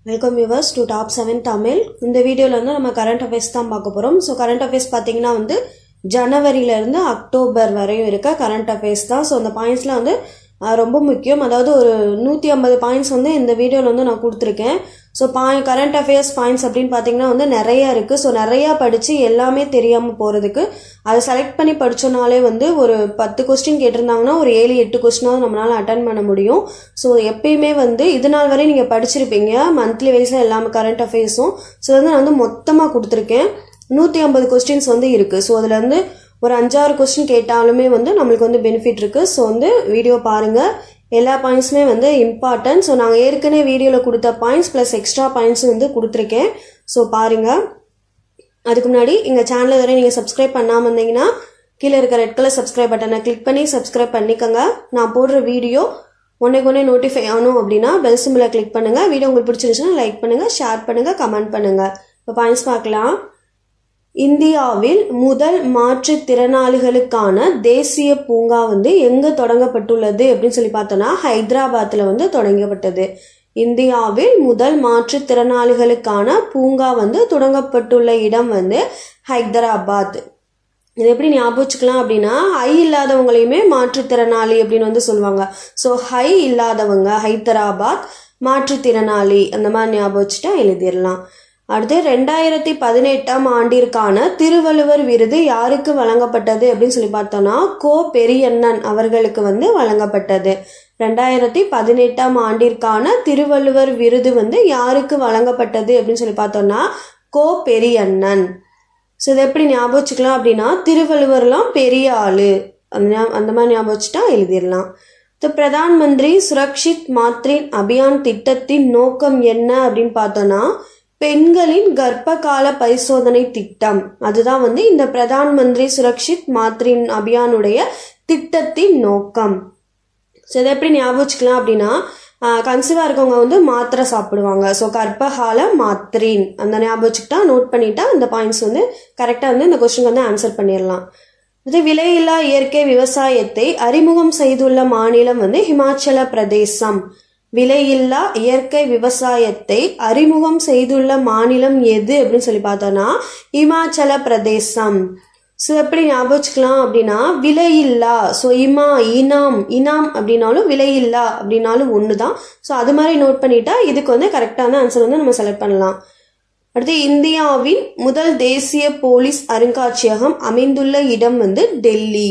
welcome viewers to top seven Tamil இந்த வீடியோவில் வந்து நம்ம கரண்ட் அஃபேர்ஸ் தான் பார்க்க போகிறோம் ஸோ கரண்ட் அஃபேர்ஸ் பார்த்தீங்கன்னா வந்து ஜனவரியிலேருந்து அக்டோபர் வரையும் இருக்க கரண்ட் அஃபேர்ஸ் தான் ஸோ அந்த பாயிண்ட்ஸ்லாம் வந்து ஆஹ், ரொம்ப முக்கியம் அதாவது ஒரு நூற்றி ஐம்பது பாயிண்ட்ஸ் வந்து இந்த வீடியோவில் வந்து நான் கொடுத்துருக்கேன் so by current affairs points அப்படின்னு பார்த்தீங்கன்னா வந்து நிறைய இருக்குது ஸோ நிறையா படித்து எல்லாமே தெரியாமல் போகிறதுக்கு அதை செலக்ட் பண்ணி படிச்சோனாலே வந்து ஒரு பத்து கொஸ்டின் கேட்டிருந்தாங்கன்னா ஒரு ஏழு எட்டு கொஸ்டினாவது நம்மளால அட்டன் பண்ண முடியும் ஸோ எப்பயுமே வந்து இது நாள் வரை நீங்கள் படிச்சிருப்பீங்க மந்த்லி வைஸில் எல்லாமே கரண்ட் அஃபேர்ஸும் ஸோ வந்து நான் வந்து மொத்தமாக கொடுத்துருக்கேன் நூற்றி ஐம்பது கொஸ்டின்ஸ் வந்து இருக்குது ஸோ அதில் வந்து ஒரு அஞ்சாறு கொஸ்டின் கேட்டாலுமே வந்து நம்மளுக்கு வந்து பெனிஃபிட் இருக்குது ஸோ வந்து வீடியோ பாருங்கள் எல்லா பாயிண்ட்ஸுமே வந்து இம்பார்ட்டன்ட் ஸோ நாங்கள் ஏற்கனவே வீடியோவில் கொடுத்த பாயிண்ட்ஸ் ப்ளஸ் எக்ஸ்ட்ரா பாயிண்ட்ஸும் வந்து கொடுத்துருக்கேன் ஸோ பாருங்கள் அதுக்கு முன்னாடி எங்கள் சேனலை வரை நீங்கள் சப்ஸ்கிரைப் பண்ணாமல் இருந்தீங்கன்னா கீழே இருக்க ரெட் கலர் சப்ஸ்கிரைப் பட்டனை கிளிக் பண்ணி சப்ஸ்கிரைப் பண்ணிக்கோங்க நான் போடுற வீடியோ ஒன்றைக்கு ஒன்றே நோட்டிஃபை ஆகணும் அப்படின்னா பெல் சிம்பிளை கிளிக் பண்ணுங்கள் வீடியோ உங்களுக்கு பிடிச்சிருந்துச்சுன்னா லைக் பண்ணுங்கள் ஷேர் பண்ணுங்கள் கமெண்ட் பண்ணுங்கள் இப்போ பாயிண்ட்ஸ் பார்க்கலாம் இந்தியாவில் முதல் மாற்றுத்திறனாளிகளுக்கான தேசிய பூங்கா வந்து எங்கே தொடங்கப்பட்டுள்ளது அப்படின்னு சொல்லி பார்த்தோன்னா ஹைதராபாத்தில் வந்து தொடங்கப்பட்டது இந்தியாவில் முதல் மாற்றுத்திறனாளிகளுக்கான பூங்கா வந்து தொடங்கப்பட்டுள்ள இடம் வந்து ஹைதராபாத் இது எப்படி ஞாபகம் வச்சுக்கலாம் அப்படின்னா ஹை இல்லாதவங்களையுமே மாற்றுத்திறனாளி அப்படின்னு வந்து சொல்லுவாங்க ஸோ ஹை இல்லாதவங்க ஹைதராபாத் மாற்றுத்திறனாளி அந்த மாதிரி ஞாபகம் வச்சுட்டா எழுதிடலாம் அடுத்து ரெண்டாயிரத்தி பதினெட்டாம் ஆண்டிற்கான திருவள்ளுவர் விருது யாருக்கு வழங்கப்பட்டது அப்படின்னு சொல்லி பார்த்தோம்னா கோ பெரியண்ணன் அவர்களுக்கு வந்து வழங்கப்பட்டது ரெண்டாயிரத்தி பதினெட்டாம் ஆண்டிற்கான திருவள்ளுவர் விருது வந்து யாருக்கு வழங்கப்பட்டது அப்படின்னு சொல்லி பார்த்தோம்னா கோ பெரியண்ணன் ஸோ இதை எப்படி ஞாபகம் வச்சுக்கலாம் அப்படின்னா திருவள்ளுவர்லாம் பெரிய ஆளு அந்த ஞா- அந்த மாதிரி ஞாபகம் வச்சுட்டா எழுதிடலாம் த பிரதான் மந்திரி சுரக்ஷித் மாத்ரின் அபியான் திட்டத்தின் நோக்கம் என்ன அப்படின்னு பார்த்தோம்னா பெண்களின் கர்ப்ப கால பரிசோதனை திட்டம் அதுதான் வந்து இந்த பிரதான் மந்திரி சுரக்ஷித் மாத்ரின் அபியானுடைய திட்டத்தின் நோக்கம் ஸோ இதை எப்படி ஞாபகம் வச்சுக்கலாம் அப்படின்னா கன்சீவாக இருக்கவங்க வந்து மாத்திரை சாப்பிடுவாங்க ஸோ கர்ப்பகால மாத்திரின் அந்த ஞாபகம் வச்சுக்கிட்டா நோட் பண்ணிட்டா இந்த பாயிண்ட்ஸ் வந்து கரெக்டாக வந்து இந்த கொஸ்டினுக்கு வந்து ஆன்சர் பண்ணிடலாம் இது விலையில்லா இயற்கை விவசாயத்தை அறிமுகம் செய்துள்ள மாநிலம் வந்து ஹிமாச்சல பிரதேசம் விலையில்லா இயற்கை விவசாயத்தை அறிமுகம் செய்துள்ள மாநிலம் எது அப்படின்னு சொல்லி பார்த்தோம்னா இமாச்சல பிரதேசம் ஸோ எப்படி ஞாபகம் வச்சுக்கலாம் அப்படின்னா விலையில்லா ஸோ இமா இனாம் இனாம் அப்படின்னாலும் விலையில்லா அப்படின்னாலும் ஒன்று தான் ஸோ அது மாதிரி நோட் பண்ணிட்டா இதுக்கு வந்து கரெக்டான ஆன்சர் வந்து நம்ம செலக்ட் பண்ணலாம் அடுத்து இந்தியாவின் முதல் தேசிய போலீஸ் அருங்காட்சியகம் அமைந்துள்ள இடம் வந்து டெல்லி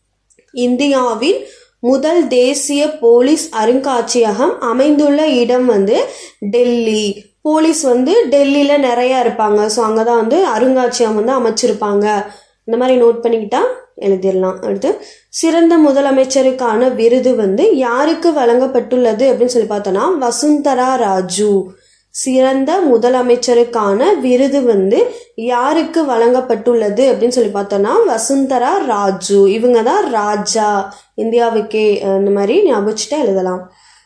இந்தியாவின் முதல் தேசிய போலீஸ் அருங்காட்சியகம் அமைந்துள்ள இடம் வந்து டெல்லி போலீஸ் வந்து டெல்லியில நிறைய இருப்பாங்க ஸோ அங்கே தான் வந்து அருங்காட்சியகம் வந்து அமைச்சிருப்பாங்க இந்த மாதிரி நோட் பண்ணிக்கிட்டா எழுதிடலாம் அடுத்து சிறந்த முதலமைச்சருக்கான விருது வந்து யாருக்கு வழங்கப்பட்டுள்ளது அப்படின்னு சொல்லி பார்த்தோன்னா வசுந்தரா ராஜு சிறந்த முதலமைச்சருக்கான விருது வந்து யாருக்கு வழங்கப்பட்டுள்ளது அப்படின்னு சொல்லி பார்த்தோம்னா வசுந்தரா ராஜு இவங்க தான் ராஜா இந்தியாவுக்கே அஹ், இந்த மாதிரி ஞாபகம் வச்சுட்டா எழுதலாம்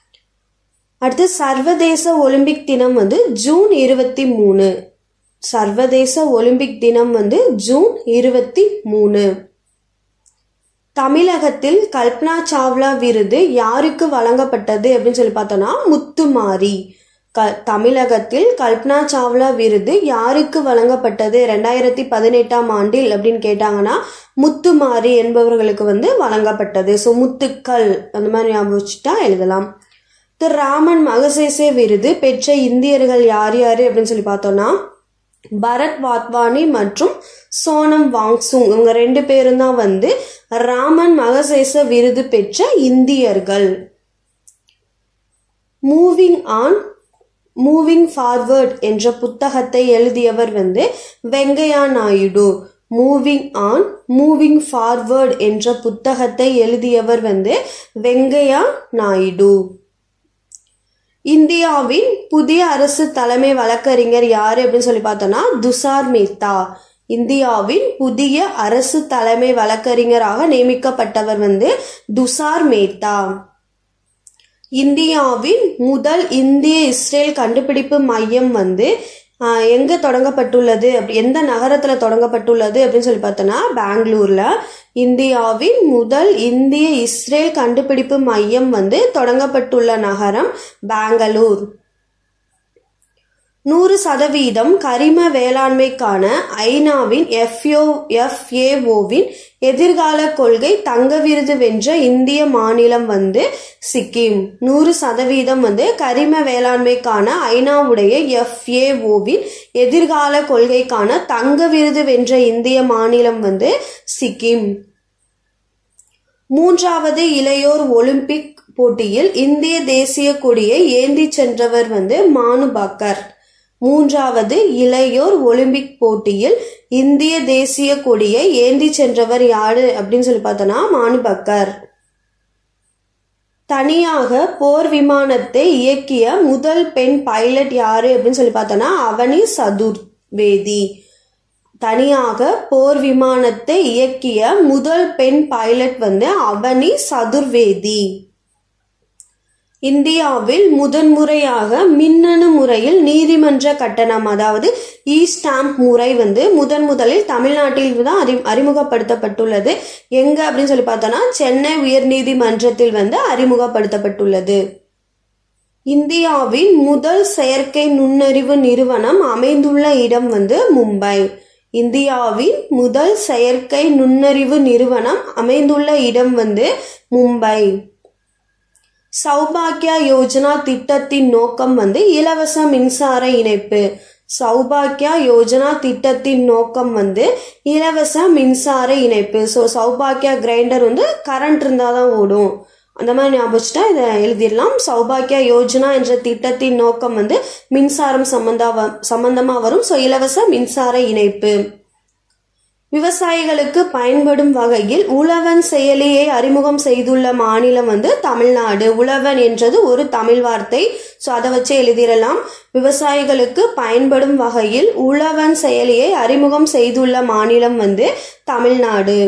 அடுத்து சர்வதேச ஒலிம்பிக் தினம் வந்து ஜூன் இருபத்தி மூணு சர்வதேச ஒலிம்பிக் தினம் வந்து ஜூன் இருபத்தி மூணு தமிழகத்தில் கல்பனா சாவ்லா விருது யாருக்கு வழங்கப்பட்டது அப்படின்னு சொல்லி பார்த்தோம்னா முத்துமாரி க தமிழகத்தில் கல்பனா சாவ்லா விருது யாருக்கு வழங்கப்பட்டது ரெண்டாயிரத்தி பதினெட்டாம் ஆண்டில் அப்படின்னு கேட்டாங்கன்னா முத்துமாரி என்பவர்களுக்கு வந்து வழங்கப்பட்டது ஸோ முத்துக்கள் அந்த மாதிரி ஞாபகம் வச்சுட்டா எழுதலாம் திரு ராமன் மகசேசே விருது பெற்ற இந்தியர்கள் யார் யார் அப்படின்னு சொல்லி பார்த்தோம்னா பரத் வாத்வானி மற்றும் சோனம் வாங்சுங் இவங்க ரெண்டு பேரும் தான் வந்து ராமன் மகசேச விருது பெற்ற இந்தியர்கள் மூவிங் ஆன் மூவிங் ஃபார்வர்ட் என்ற புத்தகத்தை எழுதியவர் வந்து Venkaiah Naidu moving on moving forward என்ற புத்தகத்தை எழுதியவர் வந்து வெங்கையா நாயுடு இந்தியாவின் புதிய அரசு தலைமை வழக்கறிஞர் யாரு அப்படின்னு சொல்லி பார்த்தோம்னா துஷார் மேத்தா இந்தியாவின் புதிய அரசு தலைமை வழக்கறிஞராக நியமிக்கப்பட்டவர் வந்து துஷார் மேத்தா இந்தியாவின் முதல் இந்திய இஸ்ரேல் கண்டுபிடிப்பு மையம் வந்து ஆஹ், எங்க தொடங்கப்பட்டுள்ளது அப்படி எந்த நகரத்துல தொடங்கப்பட்டுள்ளது அப்படின்னு சொல்லி பார்த்தோன்னா பெங்களூர்ல இந்தியாவின் முதல் இந்திய இஸ்ரேல் கண்டுபிடிப்பு மையம் வந்து தொடங்கப்பட்டுள்ள நகரம் பெங்களூர் நூறு சதவீதம் கரிம வேளாண்மைக்கான ஐநாவின் எஃப்ஓ எஃப்ஏஓவின் எதிர்கால கொள்கை தங்க விருது வென்ற இந்திய மாநிலம் வந்து சிக்கிம் நூறு சதவீதம் வந்து கரிம வேளாண்மைக்கான ஐநாவுடைய எஃப்ஏஓவின் எதிர்கால கொள்கைக்கான தங்க விருது வென்ற இந்திய மாநிலம் வந்து சிக்கிம் மூன்றாவது இளையோர் ஒலிம்பிக் போட்டியில் இந்திய தேசிய கொடியை ஏந்தி சென்றவர் வந்து மானு பாக்கர் மூன்றாவது இளையோர் ஒலிம்பிக் போட்டியில் இந்திய தேசிய கொடியை ஏந்தி சென்றவர் யாரு அப்படின்னு சொல்லி பார்த்தோன்னா மானு பக்கர் தனியாக போர் விமானத்தை இயக்கிய முதல் பெண் பைலட் யாரு அப்படின்னு சொல்லி பார்த்தோன்னா அவனி சதுர்வேதி தனியாக போர் விமானத்தை இயக்கிய முதல் பெண் பைலட் வந்து அவனி சதுர்வேதி இந்தியாவில் முதன்முறையாக மின்னணு முறையில் நீதிமன்ற கட்டணம் அதாவது இ ஸ்டாம்ப் முறை வந்து முதன் முதலில் தமிழ்நாட்டில் தான் அறி அறிமுகப்படுத்தப்பட்டுள்ளது எங்க அப்படின்னு சொல்லி பார்த்தோம்னா சென்னை உயர்நீதிமன்றத்தில் வந்து அறிமுகப்படுத்தப்பட்டுள்ளது இந்தியாவின் முதல் செயற்கை நுண்ணறிவு நிறுவனம் அமைந்துள்ள இடம் வந்து மும்பை இந்தியாவின் முதல் செயற்கை நுண்ணறிவு நிறுவனம் அமைந்துள்ள இடம் வந்து மும்பை சௌபாக்கியா யோஜனா திட்டத்தின் நோக்கம் வந்து இலவச மின்சார இணைப்பு சௌபாக்கியா யோஜனா திட்டத்தின் நோக்கம் வந்து இலவச மின்சார இணைப்பு ஸோ சௌபாக்கியா கிரைண்டர் வந்து கரண்ட் இருந்தால் தான் ஓடும் அந்த மாதிரி ஞாபகிச்சுட்டா இதை எழுதிடலாம் சௌபாக்கியா யோஜனா என்ற திட்டத்தின் நோக்கம் வந்து மின்சாரம் சம்பந்தா சம்பந்தமாக வரும் ஸோ இலவச மின்சார இணைப்பு விவசாயிகளுக்கு பயன்படும் வகையில் உழவன் செயலியை அறிமுகம் செய்துள்ள மாநிலம் வந்து தமிழ்நாடு உழவன் என்றது ஒரு தமிழ் வார்த்தை ஸோ அதை வச்சு எழுதிடலாம் விவசாயிகளுக்கு பயன்படும் வகையில் உழவன் செயலியை அறிமுகம் செய்துள்ள மாநிலம் வந்து தமிழ்நாடு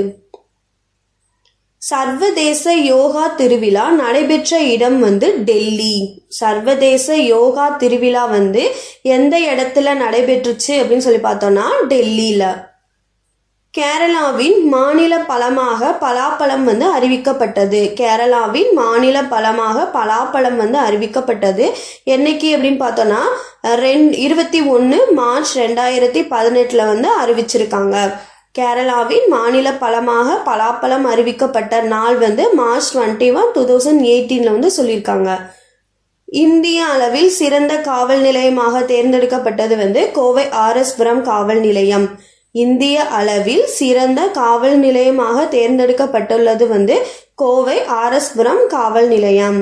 சர்வதேச யோகா திருவிழா நடைபெற்ற இடம் வந்து டெல்லி சர்வதேச யோகா திருவிழா வந்து எந்த இடத்துல நடைபெற்றுச்சு அப்படின்னு சொல்லி பார்த்தோம்னா டெல்லியில கேரளாவின் மாநில பழமாக பலாப்பழம் வந்து அறிவிக்கப்பட்டது கேரளாவின் மாநில பழமாக பலாப்பழம் வந்து அறிவிக்கப்பட்டது என்னைக்கு அப்படின்னு பார்த்தோம்னா ரெண்டு இருபத்தி ஒன்று மார்ச் ரெண்டாயிரத்தி பதினெட்டில் வந்து அறிவிச்சிருக்காங்க கேரளாவின் மாநில பழமாக பலாப்பழம் அறிவிக்கப்பட்ட நாள் வந்து March twenty one two thousand எயிட்டீனில் வந்து சொல்லியிருக்காங்க இந்திய அளவில் சிறந்த காவல் நிலையமாக தேர்ந்தெடுக்கப்பட்டது வந்து கோவை ஆர்எஸ்புரம் காவல் நிலையம் இந்திய அளவில் சிறந்த காவல் நிலையமாக தேர்ந்தெடுக்கப்பட்டுள்ளது வந்து கோவை ஆர்எஸ்புரம் காவல் நிலையம்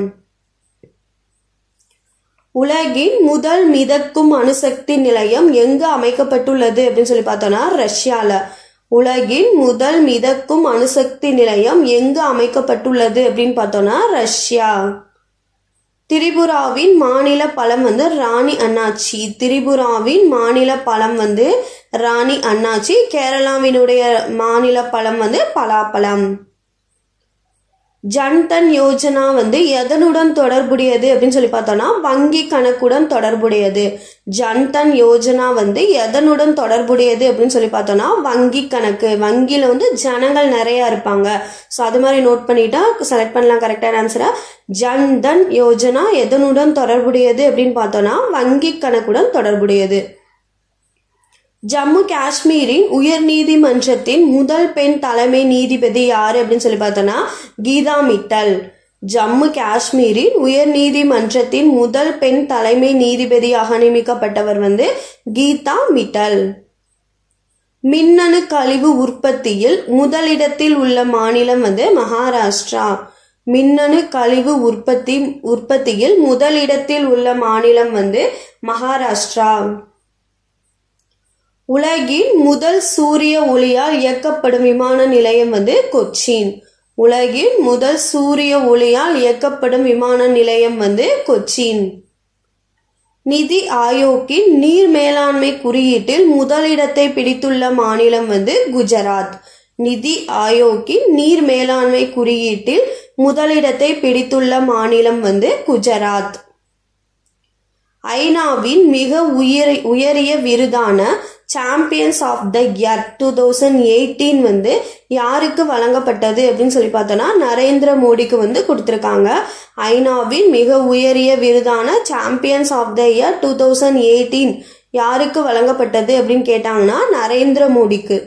உலகின் முதல் மிதக்கும் அணுசக்தி நிலையம் எங்கு அமைக்கப்பட்டுள்ளது அப்படின்னு சொல்லி பார்த்தோம்னா ரஷ்யால உலகின் முதல் மிதக்கும் அணுசக்தி நிலையம் எங்கு அமைக்கப்பட்டுள்ளது அப்படின்னு பார்த்தோம்னா ரஷ்யா திரிபுராவின் மாநில பழம் வந்து ராணி அண்ணாச்சி திரிபுராவின் மாநில பழம் வந்து ராணி அண்ணாச்சி கேரளாவினுடைய மாநில பழம் வந்து பலாப்பழம் ஜன்தன் யோஜனா வந்து எதனுடன் தொடர்புடையது அப்படின்னு சொல்லி பார்த்தோம்னா வங்கி கணக்குடன் தொடர்புடையது ஜன்தன் யோஜனா வந்து எதனுடன் தொடர்புடையது அப்படின்னு சொல்லி பார்த்தோம்னா வங்கி கணக்கு வங்கியில் வந்து ஜனங்கள் நிறைய இருப்பாங்க ஸோ அது மாதிரி நோட் பண்ணிட்டா செலக்ட் பண்ணலாம் கரெக்டான ஆன்சரா ஜன்தன் யோஜனா எதனுடன் தொடர்புடையது அப்படின்னு பார்த்தோம்னா வங்கி கணக்குடன் தொடர்புடையது ஜம்மு காஷ்மீரின் உயர் நீதிமன்றத்தின் முதல் பெண் தலைமை நீதிபதி யாரு அப்படின்னு சொல்லி பார்த்தோம்னா கீதா மிட்டல் ஜம்மு காஷ்மீரின் உயர் நீதிமன்றத்தின் முதல் பெண் தலைமை நீதிபதியாக நியமிக்கப்பட்டவர் வந்து கீதா மிட்டல் மின்னணு கழிவு உற்பத்தியில் முதலிடத்தில் உள்ள மாநிலம் வந்து மகாராஷ்டிரா மின்னணு கழிவு உற்பத்தி உற்பத்தியில் முதலிடத்தில் உள்ள மாநிலம் வந்து மகாராஷ்டிரா உலகின் முதல் சூரிய ஒளியால் இயக்கப்படும் விமான நிலையம் வந்து கொச்சின் உலகின் முதல் சூரிய ஒளியால் இயக்கப்படும் விமான நிலையம் வந்து கொச்சின் நிதி ஆயோக்கின் நீர் மேலாண்மை குறியீட்டில் முதலிடத்தை பிடித்துள்ள மாநிலம் வந்து குஜராத் நிதி ஆயோக்கின் நீர் மேலாண்மை குறியீட்டில் முதலிடத்தை பிடித்துள்ள மாநிலம் வந்து குஜராத் ஐநாவின் மிக உயர் உயரிய விருதான champions of the year two thousand eighteen வந்து யாருக்கு வழங்கப்பட்டது அப்படின்னு சொல்லி பார்த்தோன்னா நரேந்திர மோடிக்கு வந்து கொடுத்துருக்காங்க ஐநாவின் மிக உயரிய விருதான champions of the year two thousand eighteen யாருக்கு வழங்கப்பட்டது அப்படின்னு கேட்டாங்கன்னா நரேந்திர மோடிக்கு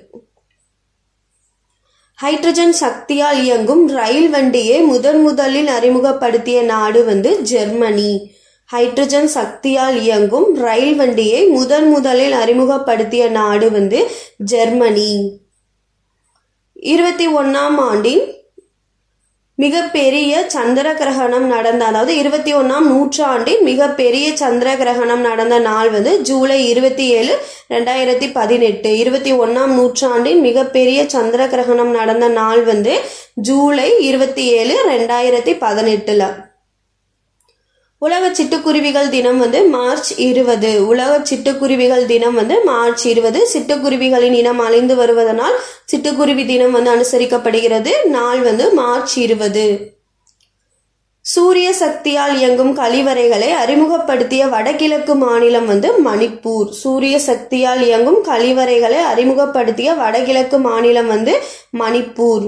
ஹைட்ரஜன் சக்தியால் இயங்கும் ரயில் வண்டியை முதன் முதலில் அறிமுகப்படுத்திய நாடு வந்து ஜெர்மனி ஹைட்ரஜன் சக்தியால் இயங்கும் ரயில் வண்டியை முதன் முதலில் அறிமுகப்படுத்திய நாடு வந்து ஜெர்மனி இருபத்தி ஒன்னாம் ஆண்டின் மிகப்பெரிய சந்திர கிரகணம் நடந்த அதாவது இருபத்தி ஒன்னாம் நூற்றாண்டின் மிகப்பெரிய சந்திர கிரகணம் நடந்த நாள் வந்து ஜூலை இருபத்தி ஏழு ரெண்டாயிரத்தி பதினெட்டு இருபத்தி ஒன்னாம் நூற்றாண்டின் மிகப்பெரிய சந்திர கிரகணம் நடந்த நாள் வந்து ஜூலை இருபத்தி ஏழு ரெண்டாயிரத்தி பதினெட்டுல உலக சிட்டுக்குருவிகள் தினம் வந்து மார்ச் இருபது உலக சிட்டுக்குருவிகள் தினம் வந்து மார்ச் இருபது சிட்டுக்குருவிகளின் இனம் அழிந்து வருவதனால் சிட்டுக்குருவி தினம் வந்து அனுசரிக்கப்படுகிறது நாள் வந்து மார்ச் இருபது சூரிய சக்தியால் இயங்கும் கழிவறைகளை அறிமுகப்படுத்திய வடகிழக்கு மாநிலம் வந்து மணிப்பூர் சூரிய சக்தியால் இயங்கும் கழிவறைகளை அறிமுகப்படுத்திய வடகிழக்கு மாநிலம் வந்து மணிப்பூர்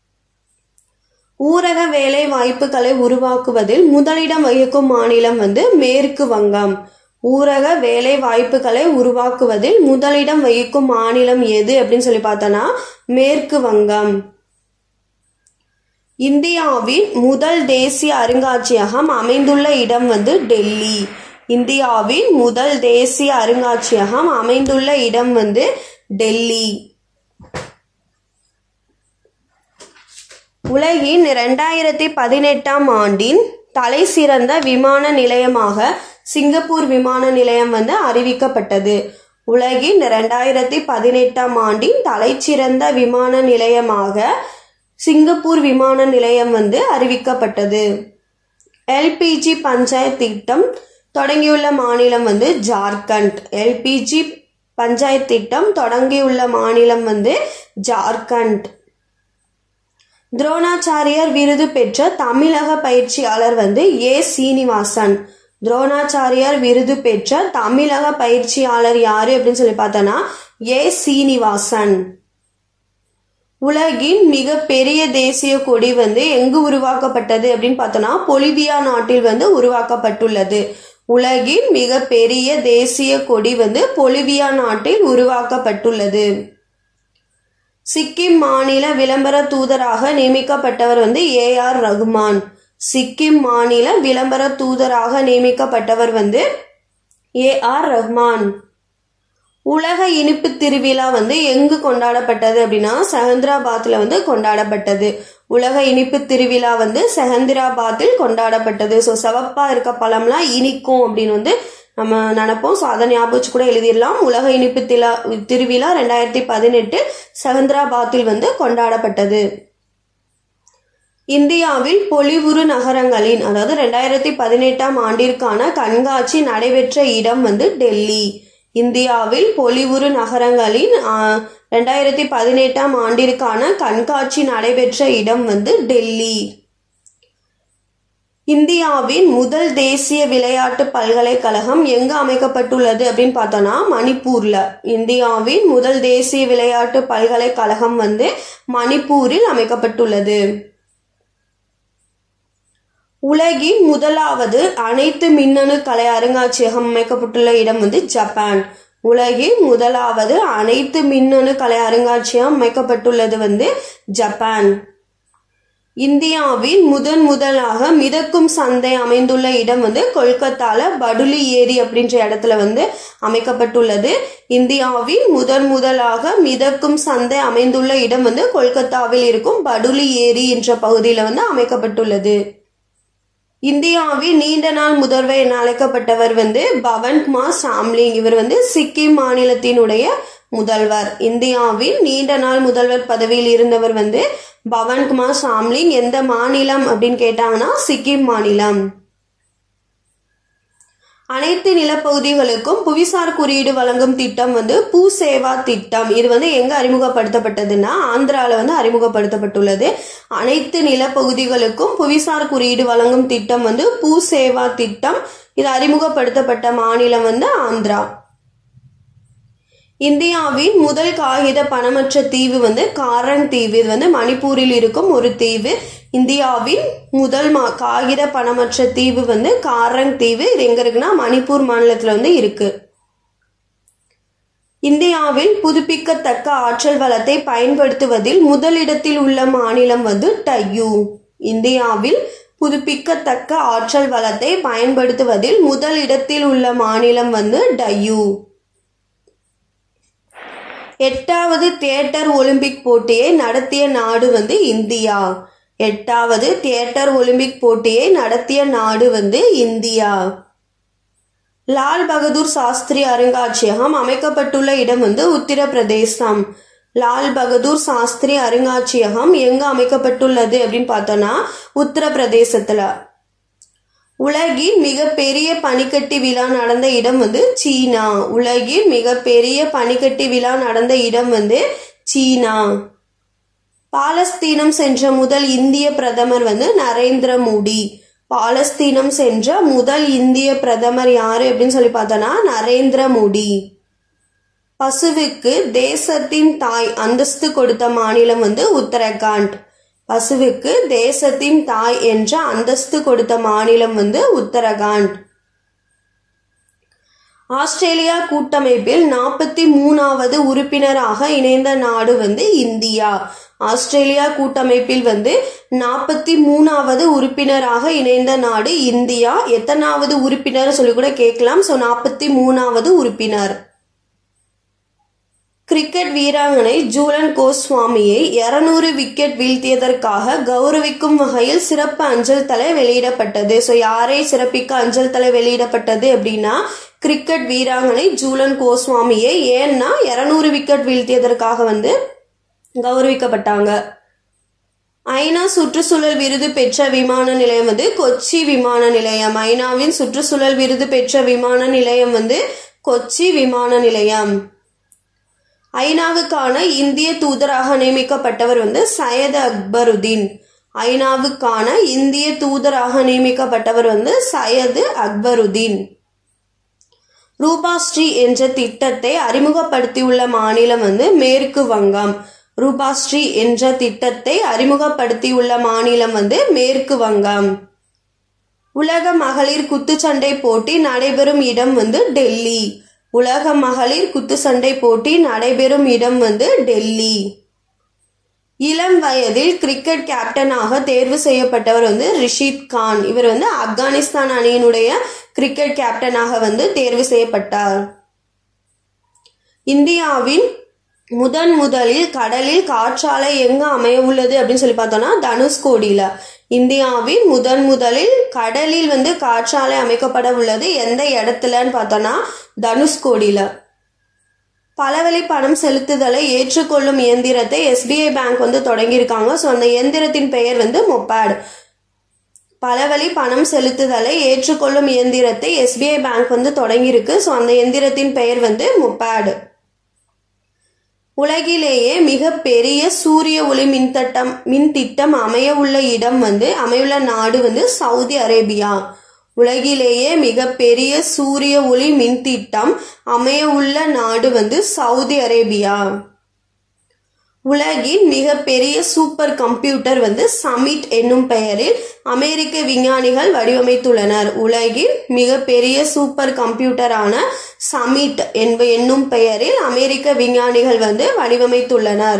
ஊரக வேலை வாய்ப்புகளை உருவாக்குவதில் முதலிடம் வகிக்கும் மாநிலம் வந்து மேற்கு வங்கம் ஊரக வேலை வாய்ப்புகளை உருவாக்குவதில் முதலிடம் வகிக்கும் மாநிலம் எது அப்படின்னு சொல்லி பார்த்தோன்னா மேற்கு வங்கம் இந்தியாவின் முதல் தேசிய அருங்காட்சியகம் அமைந்துள்ள இடம் வந்து டெல்லி இந்தியாவின் முதல் தேசிய அருங்காட்சியகம் அமைந்துள்ள இடம் வந்து டெல்லி உலகின் ரெண்டாயிரத்தி பதினெட்டாம் ஆண்டின் தலை சிறந்த விமான நிலையமாக சிங்கப்பூர் விமான நிலையம் வந்து அறிவிக்கப்பட்டது உலகின் ரெண்டாயிரத்தி பதினெட்டாம் ஆண்டின் தலைச்சிறந்த விமான நிலையமாக சிங்கப்பூர் விமான நிலையம் வந்து அறிவிக்கப்பட்டது எல்பிஜி பஞ்சாயத் திட்டம் தொடங்கியுள்ள மாநிலம் வந்து ஜார்க்கண்ட் எல்பிஜி பஞ்சாயத் திட்டம் தொடங்கியுள்ள மாநிலம் வந்து ஜார்க்கண்ட் துரோணாச்சாரியார் விருது பெற்ற தமிழக பயிற்சியாளர் வந்து ஏ சீனிவாசன் துரோணாச்சாரியார் விருது பெற்ற தமிழக பயிற்சியாளர் யாரு அப்படின்னு சொல்லி பார்த்தோன்னா ஏ சீனிவாசன் உலகின் மிக பெரிய தேசிய கொடி வந்து எங்கு உருவாக்கப்பட்டது அப்படின்னு பார்த்தோன்னா பொலிவியா நாட்டில் வந்து உருவாக்கப்பட்டுள்ளது உலகின் மிக பெரிய தேசிய கொடி வந்து பொலிவியா நாட்டில் உருவாக்கப்பட்டுள்ளது சிக்கிம் மாநில விளம்பர தூதராக நியமிக்கப்பட்டவர் வந்து ஏ ஆர் ரகுமான் சிக்கிம் மாநில விளம்பர தூதராக நியமிக்கப்பட்டவர் வந்து ஏ ஆர் ரஹ்மான் உலக இனிப்பு திருவிழா வந்து எங்கு கொண்டாடப்பட்டது அப்படின்னா செகந்திராபாத்ல வந்து கொண்டாடப்பட்டது உலக இனிப்பு திருவிழா வந்து செகந்திராபாத்தில் கொண்டாடப்பட்டது ஸோ சிவப்பா இருக்க பழம்லாம் இனிக்கும் அப்படின்னு வந்து நம்ம நினைப்போம் ஸோ அதை ஞாபகம் கூட எழுதிடலாம் உலக இனிப்பு திலா திருவிழா ரெண்டாயிரத்தி பதினெட்டு செகந்திராபாத்தில் வந்து கொண்டாடப்பட்டது இந்தியாவில் பொலிவுறு நகரங்களின் அதாவது ரெண்டாயிரத்தி பதினெட்டாம் ஆண்டிற்கான கண்காட்சி நடைபெற்ற இடம் வந்து டெல்லி இந்தியாவில் பொலிவுறு நகரங்களின் ரெண்டாயிரத்தி பதினெட்டாம் ஆண்டிற்கான கண்காட்சி நடைபெற்ற இடம் வந்து டெல்லி இந்தியாவின் முதல் தேசிய விளையாட்டு பல்கலைக்கழகம் எங்க அமைக்கப்பட்டுள்ளது அப்படின்னு பார்த்தோம்னா மணிப்பூர்ல இந்தியாவின் முதல் தேசிய விளையாட்டு பல்கலைக்கழகம் வந்து மணிப்பூரில் அமைக்கப்பட்டுள்ளது உலகின் முதலாவது அனைத்து மின்னணு கலை அருங்காட்சியகம் அமைக்கப்பட்டுள்ள இடம் வந்து ஜப்பான் உலகின் முதலாவது அனைத்து மின்னணு கலை அருங்காட்சியகம் அமைக்கப்பட்டுள்ளது வந்து ஜப்பான் இந்தியாவின் முதன் முதலாக மிதக்கும் சந்தை அமைந்துள்ள இடம் வந்து கொல்கத்தால படுலி ஏரி அப்படின்ற இடத்துல வந்து அமைக்கப்பட்டுள்ளது இந்தியாவின் முதன் முதலாக மிதக்கும் சந்தை அமைந்துள்ள இடம் வந்து கொல்கத்தாவில் இருக்கும் படுலி ஏரி என்ற பகுதியில் வந்து அமைக்கப்பட்டுள்ளது இந்தியாவின் நீண்ட நாள் முதல்வர் என அழைக்கப்பட்டவர் வந்து பவன்குமார் சாம்லிங் இவர் வந்து சிக்கிம் மாநிலத்தினுடைய முதல்வர் இந்தியாவின் நீண்ட நாள் முதல்வர் பதவியில் இருந்தவர் வந்து பவன்குமார் சாம்லிங் எந்த மாநிலம் அப்படின்னு கேட்டாங்கன்னா சிக்கிம் மாநிலம் அனைத்து நிலப்பகுதிகளுக்கும் புவிசார் குறியீடு வழங்கும் திட்டம் வந்து பூ சேவா திட்டம் இது வந்து எங்க அறிமுகப்படுத்தப்பட்டதுன்னா ஆந்திரால வந்து அறிமுகப்படுத்தப்பட்டுள்ளது அனைத்து நிலப்பகுதிகளுக்கும் புவிசார் குறியீடு வழங்கும் திட்டம் வந்து பூ சேவா திட்டம் இது அறிமுகப்படுத்தப்பட்ட மாநிலம் வந்து ஆந்திரா இந்தியாவின் முதல் காகித பணமற்ற தீவு வந்து காரன் தீவு இது வந்து மணிப்பூரில் இருக்கும் ஒரு தீவு இந்தியாவின் முதல் மா காகித பணமற்ற தீவு வந்து காரங் தீவு இது எங்க இருக்குன்னா மணிப்பூர் மாநிலத்துல வந்து இருக்கு இந்தியாவில் புதுப்பிக்கத்தக்க ஆற்றல் வளத்தை பயன்படுத்துவதில் முதலிடத்தில் உள்ள மாநிலம் வந்து டையூ இந்தியாவில் புதுப்பிக்கத்தக்க ஆற்றல் வளத்தை பயன்படுத்துவதில் முதலிடத்தில் உள்ள மாநிலம் வந்து டையூ எட்டாவது தியேட்டர் ஒலிம்பிக் போட்டியை நடத்திய நாடு வந்து இந்தியா எட்டாவது தியேட்டர் ஒலிம்பிக் போட்டியை நடத்திய நாடு வந்து இந்தியா லால் பகதூர் சாஸ்திரி அருங்காட்சியகம் அமைக்கப்பட்டுள்ள இடம் வந்து உத்தரப்பிரதேசம் லால் பகதூர் சாஸ்திரி அருங்காட்சியகம் எங்க அமைக்கப்பட்டுள்ளது அப்படின்னு பார்த்தோம்னா உத்தரப்பிரதேசத்துல உலகின் மிகப்பெரிய பனிக்கட்டி விழா நடந்த இடம் வந்து சீனா உலகின் மிகப்பெரிய பனிக்கட்டி விழா நடந்த இடம் வந்து சீனா பாலஸ்தீனம் சென்ற முதல் இந்திய பிரதமர் வந்து நரேந்திர மோடி பாலஸ்தீனம் சென்ற முதல் இந்திய பிரதமர் யாரு அப்படின்னு சொல்லி பார்த்தோன்னா நரேந்திர மோடி பசுவுக்கு தேசத்தின் தாய் அந்தஸ்து கொடுத்த மாநிலம் வந்து உத்தரகாண்ட் பசுவுக்கு தேசத்தின் தாய் என்ற அந்தஸ்து கொடுத்த மாநிலம் வந்து உத்தரகாண்ட் ஆஸ்திரேலியா கூட்டமைப்பில் நாற்பத்தி மூணாவது உறுப்பினராக இணைந்த நாடு வந்து இந்தியா ஆஸ்திரேலியா கூட்டமைப்பில் வந்து நாற்பத்தி மூணாவது உறுப்பினராக இணைந்த நாடு இந்தியா எத்தனாவது உறுப்பினர் சொல்லி கூட கேட்கலாம் ஸோ நாற்பத்தி மூணாவது உறுப்பினர் கிரிக்கெட் வீராங்கனை ஜூலன் கோஸ்வாமியை இருநூறு விக்கெட் வீழ்த்தியதற்காக கௌரவிக்கும் வகையில் சிறப்பு அஞ்சல் தலை வெளியிடப்பட்டது ஸோ யாரை சிறப்பிக்க அஞ்சல் தலை வெளியிடப்பட்டது அப்படின்னா கிரிக்கெட் வீராங்கனை ஜூலன் கோஸ்வாமியை ஏன்னா இருநூறு விக்கெட் வீழ்த்தியதற்காக வந்து கௌரவிக்கப்பட்டாங்க ஐநா சுற்றுச்சூழல் விருது பெற்ற விமான நிலையம் வந்து கொச்சி விமான நிலையம் ஐநாவின் சுற்றுச்சூழல் விருது பெற்ற விமான நிலையம் வந்து கொச்சி விமான நிலையம் ஐநாவுக்கான இந்திய தூதராக நியமிக்கப்பட்டவர் வந்து சையத் அக்பருதீன் ஐநாவுக்கான இந்திய தூதராக நியமிக்கப்பட்டவர் வந்து சையது அக்பருதீன் ரூபாஸ்ரீ என்ற திட்டத்தை அறிமுகப்படுத்தியுள்ள மாநிலம் வந்து மேற்கு வங்கம் ரூபாஸ்ரீ என்ற திட்டத்தை அறிமுகப்படுத்தியுள்ள மாநிலம் வந்து மேற்கு வங்கம் உலக மகளிர் குத்துச்சண்டை போட்டி நடைபெறும் இடம் வந்து டெல்லி உலக மகளிர் குத்துச்சண்டை போட்டி நடைபெறும் இடம் வந்து டெல்லி இளம் வயதில் கிரிக்கெட் கேப்டனாக தேர்வு செய்யப்பட்டவர் வந்து ரிஷித் கான் இவர் வந்து ஆப்கானிஸ்தான் அணியினுடைய கிரிக்கெட் கேப்டனாக வந்து தேர்வு செய்யப்பட்டார் இந்தியாவின் முதன் முதலில் கடலில் காற்றாலை எங்க அமைய உள்ளது அப்படின்னு சொல்லி பார்த்தோம்னா தனுஷ்கோடியில இந்தியாவின் முதன் முதலில் கடலில் வந்து காற்றாலை அமைக்கப்பட உள்ளது எந்த இடத்துலன்னு பார்த்தோம்னா தனுஷ்கோடியில பலவழி பணம் செலுத்துதலை ஏற்றுக்கொள்ளும் இயந்திரத்தை எஸ்பிஐ பேங்க் வந்து தொடங்கியிருக்காங்க ஸோ அந்த இயந்திரத்தின் பெயர் வந்து மொப்பேட் பலவழி பணம் செலுத்துதலை ஏற்றுக்கொள்ளும் இயந்திரத்தை எஸ்பிஐ பேங்க் வந்து தொடங்கியிருக்கு ஸோ அந்த எந்திரத்தின் பெயர் வந்து மொப்பேடு உலகிலேயே மிக பெரிய சூரிய ஒளி மின்தட்டம் மின் திட்டம் அமைய உள்ள இடம் வந்து அமையுள்ள நாடு வந்து சவுதி அரேபியா உலகிலேயே மிக பெரிய சூரிய ஒளி மின் திட்டம் அமைய உள்ள நாடு வந்து சவுதி அரேபியா உலகின் மிகப்பெரிய சூப்பர் கம்ப்யூட்டர் வந்து சமிட் என்னும் பெயரில் அமெரிக்க விஞ்ஞானிகள் வடிவமைத்துள்ளனர் உலகின் மிகப்பெரிய சூப்பர் கம்ப்யூட்டரான சமிட் என்ப என்னும் பெயரில் அமெரிக்க விஞ்ஞானிகள் வந்து வடிவமைத்துள்ளனர்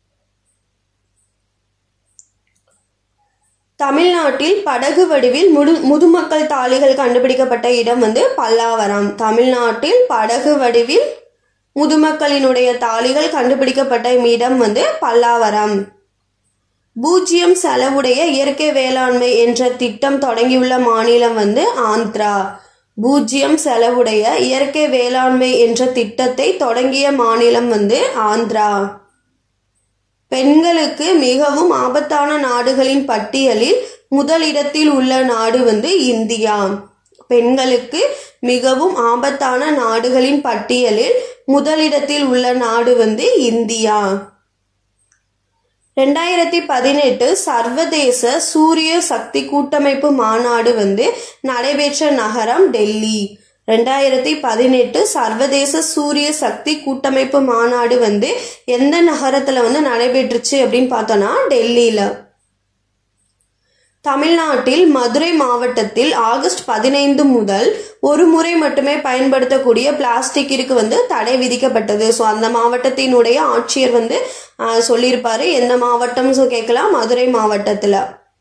தமிழ்நாட்டில் படகு வடிவில் முடு முதுமக்கள் தாளிகள் கண்டுபிடிக்கப்பட்ட இடம் வந்து பல்லாவரம் தமிழ்நாட்டில் படகு வடிவில் முதுமக்களினுடைய தாளிகள் கண்டுபிடிக்கப்பட்ட இடம் வந்து பல்லாவரம் பூஜ்ஜியம் செலவுடைய இயற்கை வேளாண்மை என்ற திட்டம் தொடங்கியுள்ள மாநிலம் வந்து ஆந்திரா பூஜ்ஜியம் செலவுடைய இயற்கை வேளாண்மை என்ற திட்டத்தை தொடங்கிய மாநிலம் வந்து ஆந்திரா பெண்களுக்கு மிகவும் ஆபத்தான நாடுகளின் பட்டியலில் முதலிடத்தில் உள்ள நாடு வந்து இந்தியா பெண்களுக்கு மிகவும் ஆபத்தான நாடுகளின் பட்டியலில் முதலிடத்தில் உள்ள நாடு வந்து இந்தியா ரெண்டாயிரத்தி பதினெட்டு சர்வதேச சூரிய சக்தி கூட்டமைப்பு மாநாடு வந்து நடைபெற்ற நகரம் டெல்லி ரெண்டாயிரத்தி பதினெட்டு சர்வதேச சூரிய சக்தி கூட்டமைப்பு மாநாடு வந்து எந்த நகரத்துல வந்து நடைபெற்றுச்சு அப்படின்னு பார்த்தோம்னா டெல்லியில தமிழ்நாட்டில் மதுரை மாவட்டத்தில் ஆகஸ்ட் பதினைந்து முதல் ஒரு முறை மட்டுமே பயன்படுத்தக்கூடிய பிளாஸ்டிக்கிற்கு வந்து தடை விதிக்கப்பட்டது ஸோ அந்த மாவட்டத்தினுடைய ஆட்சியர் வந்து ஆஹ், சொல்லியிருப்பாரு எந்த மாவட்டம் ஸோ கேட்கலாம் மதுரை மாவட்டத்தில்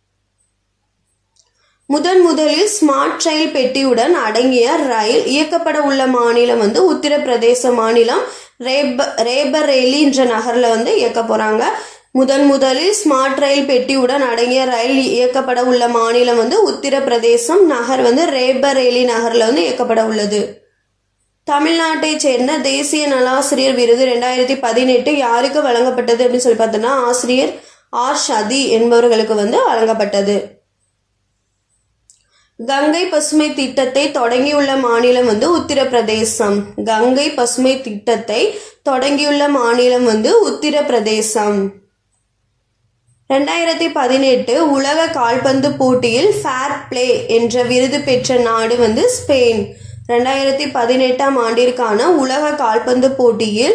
முதன் முதலில் ஸ்மார்ட் ரயில் பெட்டியுடன் அடங்கிய ரயில் இயக்கப்பட உள்ள மாநிலம் வந்து உத்தரப்பிரதேச மாநிலம் ரேப ரேபரேலி என்ற நகர்ல வந்து இயக்க போறாங்க முதன் முதலில் ஸ்மார்ட் ரயில் பெட்டியுடன் அடங்கிய ரயில் இயக்கப்பட உள்ள மாநிலம் வந்து உத்தரப்பிரதேசம் நகர் வந்து ரேபரேலி நகர்ல வந்து இயக்கப்பட உள்ளது தமிழ்நாட்டை சேர்ந்த தேசிய நலாசிரியர் விருது ரெண்டாயிரத்தி பதினெட்டு யாருக்கு வழங்கப்பட்டது அப்படின்னு சொல்லி பார்த்தோம்னா ஆசிரியர் ஆர் ஷதி என்பவர்களுக்கு வந்து வழங்கப்பட்டது கங்கை பசுமை திட்டத்தை தொடங்கியுள்ள மாநிலம் வந்து உத்தரப்பிரதேசம் கங்கை பசுமை திட்டத்தை தொடங்கியுள்ள மாநிலம் வந்து உத்தரப்பிரதேசம் ரெண்டாயிரத்தி பதினெட்டு உலக கால்பந்து போட்டியில் ஃபேர் பிளே என்ற விருது பெற்ற நாடு வந்து ஸ்பெயின் ரெண்டாயிரத்தி பதினெட்டாம் ஆண்டிற்கான உலக கால்பந்து போட்டியில்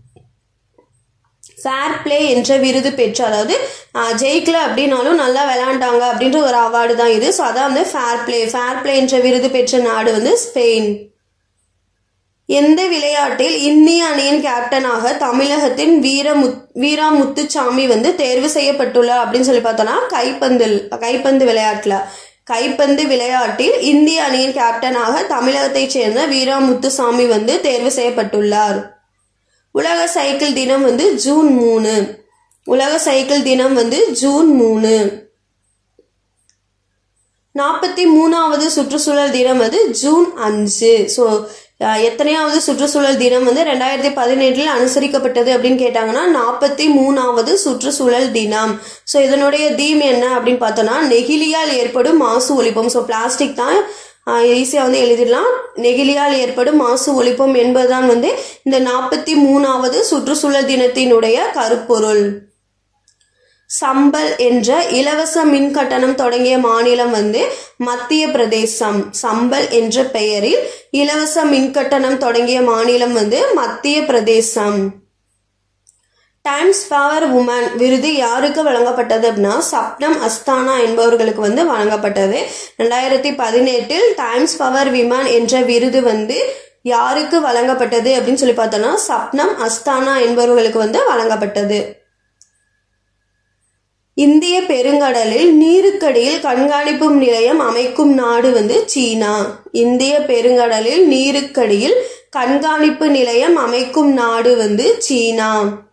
ஃபேர் பிளே என்ற விருது பெற்ற அதாவது ஆஹ், ஜெயிக்கல அப்படின்னாலும் நல்லா விளையாண்டாங்க அப்படின்ற ஒரு அவார்டு தான் இது ஸோ அதான் வந்து ஃபேர் பிளே ஃபேர் பிளே என்ற விருது பெற்ற நாடு வந்து ஸ்பெயின் எந்த விளையாட்டில் இந்திய அணியின் கேப்டனாக தமிழகத்தின் வீர முத் வீரா முத்துச்சாமி வந்து தேர்வு செய்யப்பட்டுள்ளார் அப்படின்னு சொல்லி பார்த்தோம்னா கைப்பந்தில் கைப்பந்து விளையாட்டுல கைப்பந்து விளையாட்டில் இந்திய அணியின் கேப்டனாக தமிழகத்தைச் சேர்ந்த வீரா முத்துசாமி வந்து தேர்வு செய்யப்பட்டுள்ளார் உலக சைக்கிள் தினம் வந்து ஜூன் மூணு உலக சைக்கிள் தினம் வந்து ஜூன் மூணு நாற்பத்தி மூணாவது சுற்றுச்சூழல் தினம் வந்து ஜூன் அஞ்சு ஸோ எத்தனையாவது சுற்றுச்சூழல் தினம் வந்து ரெண்டாயிரத்தி பதினெட்டில் அனுசரிக்கப்பட்டது அப்படின்னு கேட்டாங்கன்னா நாற்பத்தி மூணாவது சுற்றுச்சூழல் தினம் ஸோ இதனுடைய தீம் என்ன அப்படின்னு பார்த்தோம்னா நெகிழியால் ஏற்படும் மாசு ஒழிப்போம் ஸோ பிளாஸ்டிக் தான் ஈஸியாக வந்து எழுதிடலாம் நெகிழியால் ஏற்படும் மாசு ஒழிப்போம் என்பதுதான் வந்து இந்த நாற்பத்தி மூணாவது சுற்றுச்சூழல் தினத்தினுடைய கருப்பொருள் சம்பல் என்ற இலவச மின் கட்டணம் தொடங்கிய மாநிலம் வந்து மத்திய பிரதேசம் சம்பல் என்ற பெயரில் இலவச மின் கட்டணம் தொடங்கிய மாநிலம் வந்து மத்திய பிரதேசம் டைம்ஸ் பவர் உமன் விருது யாருக்கு வழங்கப்பட்டது அப்படின்னா சப்னம் அஸ்தானா என்பவர்களுக்கு வந்து வழங்கப்பட்டது ரெண்டாயிரத்தி பதினெட்டில் டைம்ஸ் பவர் விமன் என்ற விருது வந்து யாருக்கு வழங்கப்பட்டது அப்படின்னு சொல்லி பார்த்தோம்னா சப்னம் அஸ்தானா என்பவர்களுக்கு வந்து வழங்கப்பட்டது இந்திய பெருங்கடலில் நீருக்கடியில் கண்காணிப்பு நிலையம் அமைக்கும் நாடு வந்து சீனா இந்திய பெருங்கடலில் நீருக்கடியில் கண்காணிப்பு நிலையம் அமைக்கும் நாடு வந்து சீனா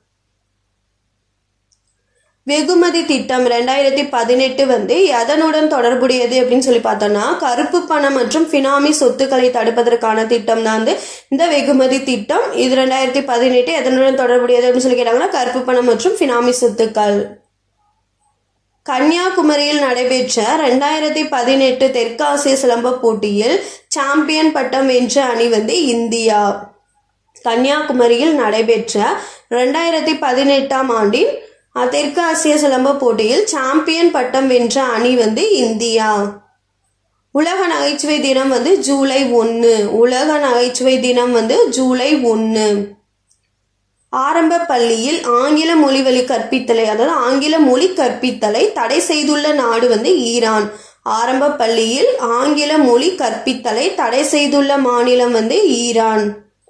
வெகுமதி திட்டம் ரெண்டாயிரத்தி பதினெட்டு வந்து எதனுடன் தொடர்புடையது அப்படின்னு சொல்லி பார்த்தோம்னா கருப்பு பணம் மற்றும் பினாமி சொத்துக்களை தடுப்பதற்கான திட்டம் தான் வந்து இந்த வெகுமதி திட்டம் இது ரெண்டாயிரத்தி பதினெட்டு எதனுடன் தொடர்புடையது அப்படின்னு சொல்லி கேட்டாங்கன்னா கருப்பு பணம் மற்றும் பினாமி சொத்துக்கள் கன்னியாகுமரியில் நடைபெற்ற ரெண்டாயிரத்தி பதினெட்டு தெற்காசிய சிலம்ப போட்டியில் சாம்பியன் பட்டம் வென்ற அணி வந்து இந்தியா கன்னியாகுமரியில் நடைபெற்ற ரெண்டாயிரத்தி பதினெட்டாம் ஆண்டின் அஹ், தெற்கு ஆசிய சிலம்ப போட்டியில் சாம்பியன் பட்டம் வென்ற அணி வந்து இந்தியா உலக நகைச்சுவை தினம் வந்து ஜூலை ஒன்று உலக நகைச்சுவை தினம் வந்து ஜூலை ஒன்று ஆரம்ப பள்ளியில் ஆங்கில மொழி வழி கற்பித்தலை அதாவது ஆங்கில மொழி கற்பித்தலை தடை செய்துள்ள நாடு வந்து ஈரான் ஆரம்ப பள்ளியில் ஆங்கில மொழி கற்பித்தலை தடை செய்துள்ள மாநிலம் வந்து ஈரான்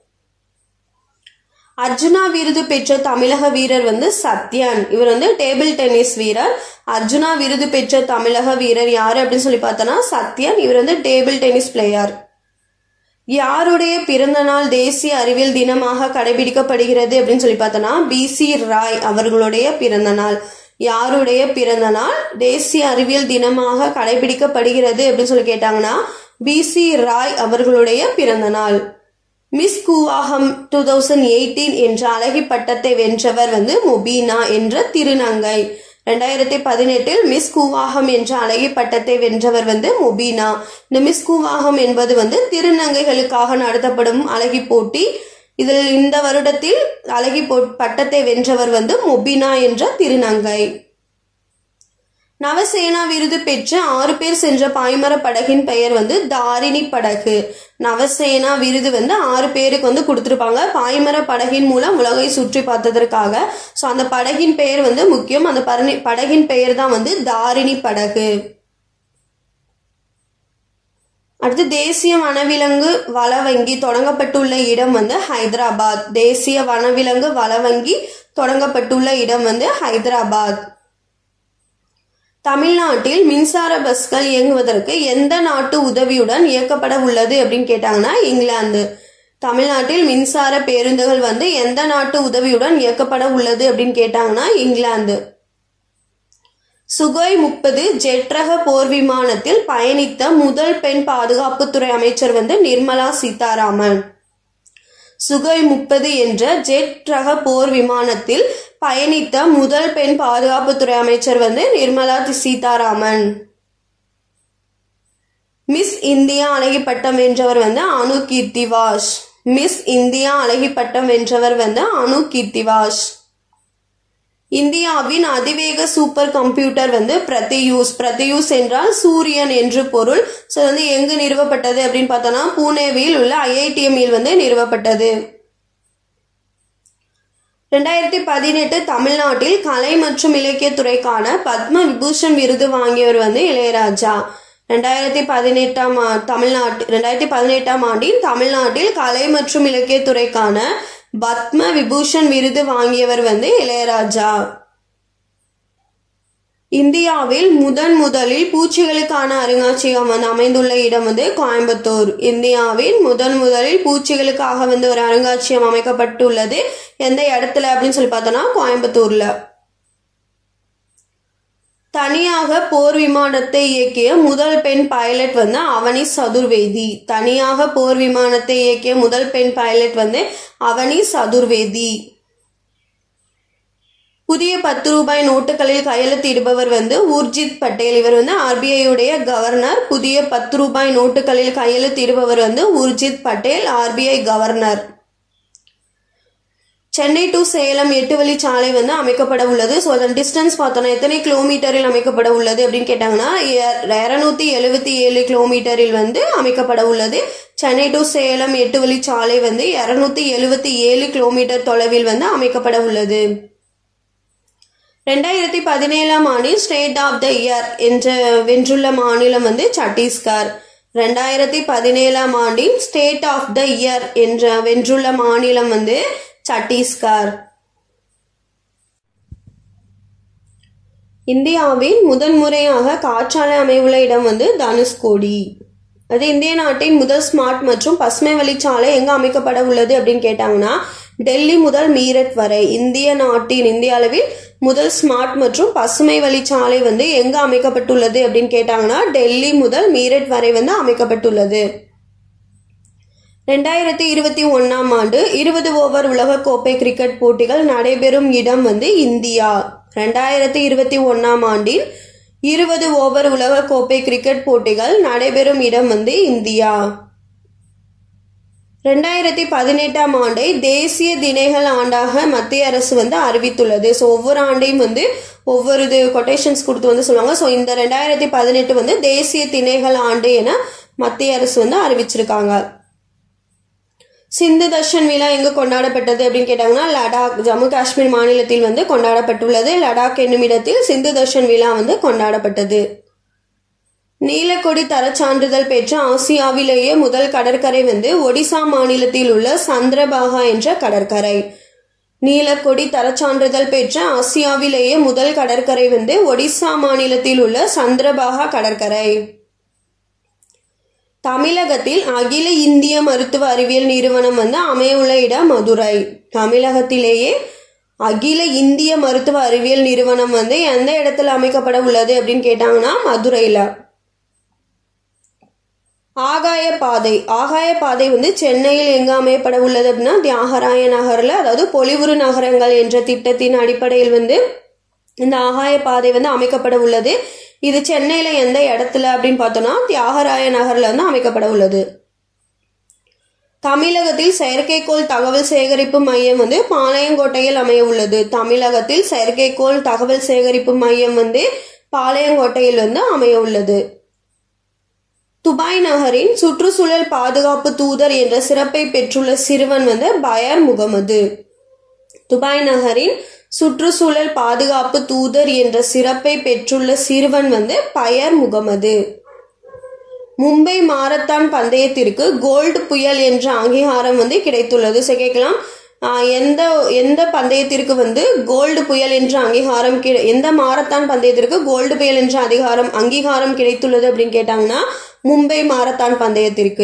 அர்ஜுனா விருது பெற்ற தமிழக வீரர் வந்து சத்யன் இவர் வந்து டேபிள் டென்னிஸ் வீரர் அர்ஜுனா விருது பெற்ற தமிழக வீரர் யாரு அப்படின்னு சொல்லி பார்த்தோன்னா சத்யன் இவர் வந்து டேபிள் டென்னிஸ் பிளேயர் யாருடைய பிறந்த நாள் தேசிய அறிவியல் தினமாக கடைபிடிக்கப்படுகிறது அப்படின்னு சொல்லி பார்த்தோன்னா பிசி ராய் அவர்களுடைய பிறந்த நாள் யாருடைய பிறந்த நாள் தேசிய அறிவியல் தினமாக கடைபிடிக்கப்படுகிறது அப்படின்னு சொல்லி கேட்டாங்கன்னா பிசி ராய் அவர்களுடைய பிறந்த நாள் miss Koovagam two thousand eighteen என்ற அழகி பட்டத்தை வென்றவர் வந்து முபீனா என்ற திருநங்கை ரெண்டாயிரத்தி பதினெட்டில் மிஸ் கூவாகம் என்ற அழகி பட்டத்தை வென்றவர் வந்து முபீனா இந்த மிஸ் கூவாகம் என்பது வந்து திருநங்கைகளுக்காக நடத்தப்படும் அழகி போட்டி இதில் இந்த வருடத்தில் அழகி போ பட்டத்தை வென்றவர் வந்து முபீனா என்ற திருநங்கை நவசேனா விருது பெற்று ஆறு பேர் சென்ற பாய்மர படகின் பெயர் வந்து தாரிணி படகு நவசேனா விருது வந்து ஆறு பேருக்கு வந்து கொடுத்துருப்பாங்க பாய்மர படகின் மூலம் உலகை சுற்றி பார்த்ததற்காக ஸோ அந்த படகின் பெயர் வந்து முக்கியம் அந்த பரணி படகின் பெயர் தான் வந்து தாரிணி படகு அடுத்து தேசிய வனவிலங்கு வள வங்கி தொடங்கப்பட்டுள்ள இடம் வந்து ஹைதராபாத் தேசிய வனவிலங்கு வள வங்கி தொடங்கப்பட்டுள்ள இடம் வந்து ஹைதராபாத் தமிழ்நாட்டில் மின்சார பஸ்கள் இயங்குவதற்கு எந்த நாட்டு உதவியுடன் இயக்கப்பட உள்ளது அப்படின்னு கேட்டாங்கன்னா இங்கிலாந்து தமிழ்நாட்டில் மின்சார பேருந்துகள் வந்து எந்த நாட்டு உதவியுடன் இயக்கப்பட உள்ளது அப்படின்னு கேட்டாங்கன்னா இங்கிலாந்து சுகோய் முப்பது ஜெட் ரக போர் விமானத்தில் பயணித்த முதல் பெண் பாதுகாப்புத்துறை அமைச்சர் வந்து நிர்மலா சீதாராமன் சுகோய் முப்பது என்ற ஜெட் ரக போர் விமானத்தில் பயணித்த முதல் பெண் பாதுகாப்புத்துறை அமைச்சர் வந்து நிர்மலா சீதாராமன் மிஸ் இந்தியா அழகி பட்டம் வென்றவர் வந்து அனு கீர்த்திவாஷ் மிஸ் இந்தியா அழகி பட்டம் வென்றவர் வந்து அனு கீர்த்திவாஷ் இந்தியாவின் அதிவேக சூப்பர் கம்ப்யூட்டர் வந்து பிரதியூஸ் பிரதியூஸ் என்றால் சூரியன் என்று பொருள் ஸோ வந்து எங்கு நிறுவப்பட்டது அப்படின்னு பார்த்தோம்னா பூனேவில் உள்ள ஐஐடிஎம்மில் வந்து நிறுவப்பட்டது ரெண்டாயிரத்தி பதினெட்டு தமிழ்நாட்டில் கலை மற்றும் இலக்கியத்துறைக்கான பத்ம விபூஷன் விருது வாங்கியவர் வந்து இளையராஜா ரெண்டாயிரத்தி பதினெட்டாம் தமிழ்நாட்டு ரெண்டாயிரத்தி பதினெட்டாம் ஆண்டில் தமிழ்நாட்டில் கலை மற்றும் இலக்கியத்துறைக்கான பத்ம விபூஷன் விருது வாங்கியவர் வந்து இளையராஜா இந்தியாவில் முதன் முதலில் பூச்சிகளுக்கான அருங்காட்சியகம் வந்து அமைந்துள்ள இடம் வந்து கோயம்புத்தூர் இந்தியாவின் முதன் முதலில் பூச்சிகளுக்காக வந்து ஒரு அருங்காட்சியகம் அமைக்கப்பட்டுள்ளது எந்த இடத்துல அப்படின்னு சொல்லி பார்த்தோம்னா கோயம்புத்தூர்ல தனியாக போர் விமானத்தை இயக்கிய முதல் பெண் பைலட் வந்து அவனி சதுர்வேதி தனியாக போர் விமானத்தை இயக்கிய முதல் பெண் பைலட் வந்து அவனி சதுர்வேதி புதிய பத்து ரூபாய் நோட்டுகளில் கையெழுத்திடுபவர் வந்து ஊர்ஜித் பட்டேல் இவர் வந்து ஆர்பிஐயுடைய கவர்னர் புதிய பத்து ரூபாய் நோட்டுகளில் கையெழுத்திடுபவர் வந்து Urjit Patel RBI governor Chennai to Salem எட்டு வழி சாலை வந்து அமைக்கப்பட உள்ளது ஸோ அதன் டிஸ்டன்ஸ் பார்த்தோன்னா எத்தனை கிலோமீட்டரில் அமைக்கப்பட உள்ளது அப்படின்னு கேட்டாங்கன்னா இரநூத்தி எழுபத்தி ஏழு கிலோமீட்டரில் வந்து அமைக்கப்பட உள்ளது சென்னை டு சேலம் எட்டு வழி சாலை வந்து இரநூத்தி எழுபத்தி ஏழு கிலோமீட்டர் தொலைவில் வந்து அமைக்கப்பட உள்ளது ரெண்டாயிரத்தி பதினேழாம் ஆண்டில் ஸ்டேட் ஆஃப் த இயர் என்ற வென்றுள்ள மாநிலம் வந்து சத்தீஸ்கர் ரெண்டாயிரத்தி பதினேழாம் ஆண்டில் ஸ்டேட் ஆஃப் த இயர் என்ற வென்றுள்ள மாநிலம் வந்து சத்தீஸ்கர் இந்தியாவின் முதன்முறையாக காற்றாலை அமைவுள்ள இடம் வந்து தனுஷ்கோடி அது இந்திய நாட்டின் முதல் ஸ்மார்ட் மற்றும் பசுமை வழிச்சாலை எங்க அமைக்கப்பட உள்ளது அப்படின்னு கேட்டாங்கன்னா டெல்லி முதல் மீரட் வரை இந்திய நாட்டின் இந்திய அளவில் முதல் ஸ்மார்ட் மற்றும் பசுமை வழிச்சாலை வந்து எங்க அமைக்கப்பட்டுள்ளது அப்படின்னு கேட்டாங்கன்னா டெல்லி முதல் மீரட் வரை வந்து அமைக்கப்பட்டுள்ளது ரெண்டாயிரத்தி இருபத்தி ஒன்னாம் ஆண்டு இருபது ஓவர் உலகக்கோப்பை கிரிக்கெட் போட்டிகள் நடைபெறும் இடம் வந்து இந்தியா ரெண்டாயிரத்தி இருபத்தி ஒன்னாம் ஆண்டில் இருபது ஓவர் உலகக்கோப்பை கிரிக்கெட் போட்டிகள் நடைபெறும் இடம் வந்து இந்தியா ரெண்டாயிரத்தி பதினெட்டாம் ஆண்டை தேசிய தினைகள் ஆண்டாக மத்திய அரசு வந்து அறிவித்துள்ளது ஸோ ஒவ்வொரு ஆண்டையும் வந்து ஒவ்வொரு இது கொட்டேஷன்ஸ் கொடுத்து வந்து சொல்லுவாங்க ஸோ இந்த ரெண்டாயிரத்தி பதினெட்டு வந்து தேசிய திணைகள் ஆண்டு என மத்திய அரசு வந்து அறிவிச்சிருக்காங்க சிந்து தர்ஷன் விழா எங்கு கொண்டாடப்பட்டது அப்படின்னு கேட்டாங்கன்னா லடாக் ஜம்மு காஷ்மீர் மாநிலத்தில் வந்து கொண்டாடப்பட்டுள்ளது லடாக் என்னும் இடத்தில் சிந்து தர்ஷன் விழா வந்து கொண்டாடப்பட்டது நீலக்கொடி தரச்சான்றிதழ் பெற்ற ஆசியாவிலேயே முதல் கடற்கரை வந்து ஒடிசா மாநிலத்தில் உள்ள சந்திரபாகா என்ற கடற்கரை நீலக்கொடி தரச்சான்றிதழ் பெற்ற ஆசியாவிலேயே முதல் கடற்கரை வந்து ஒடிசா மாநிலத்தில் உள்ள சந்திரபாகா கடற்கரை தமிழகத்தில் அகில இந்திய மருத்துவ அறிவியல் நிறுவனம் வந்து அமையுள்ள இடம் மதுரை தமிழகத்திலேயே அகில இந்திய மருத்துவ அறிவியல் நிறுவனம் வந்து எந்த இடத்துல அமைக்கப்பட உள்ளது அப்படின்னு கேட்டாங்கன்னா மதுரையில் ஆகாய பாதை ஆகாய பாதை வந்து சென்னையில் எங்க அமையப்பட உள்ளது அப்படின்னா தியாகராய நகர்ல அதாவது பொலிவுறு நகரங்கள் என்ற திட்டத்தின் அடிப்படையில் வந்து இந்த ஆகாய பாதை வந்து அமைக்கப்பட உள்ளது இது சென்னையில எந்த இடத்துல அப்படின்னு பார்த்தோம்னா தியாகராய நகர்ல வந்து அமைக்கப்பட உள்ளது தமிழகத்தில் செயற்கைக்கோள் தகவல் சேகரிப்பு மையம் வந்து பாளையங்கோட்டையில் அமைய உள்ளது தமிழகத்தில் செயற்கைக்கோள் தகவல் சேகரிப்பு மையம் வந்து பாளையங்கோட்டையில் வந்து அமைய உள்ளது துபாய் நகரின் சுற்றுச்சூழல் பாதுகாப்பு தூதர் என்ற சிறப்பை பெற்றுள்ள சிறுவன் வந்து பயர் முகமது துபாய் நகரின் சுற்றுச்சூழல் பாதுகாப்பு தூதர் என்ற சிறப்பை பெற்றுள்ள சிறுவன் வந்து பயர் முகமது மும்பை மாரத்தான் பந்தயத்திற்கு கோல்டு புயல் என்ற அங்கீகாரம் வந்து கிடைத்துள்ளது ஸோ கேட்கலாம் ஆஹ் எந்த எந்த பந்தயத்திற்கு வந்து கோல்டு புயல் என்ற அங்கீகாரம் கிடை எந்த மாரத்தான் பந்தயத்திற்கு கோல்டு புயல் என்ற அதிகாரம் அங்கீகாரம் கிடைத்துள்ளது அப்படின்னு கேட்டாங்கன்னா மும்பை மாரத்தான் பந்தயத்திற்கு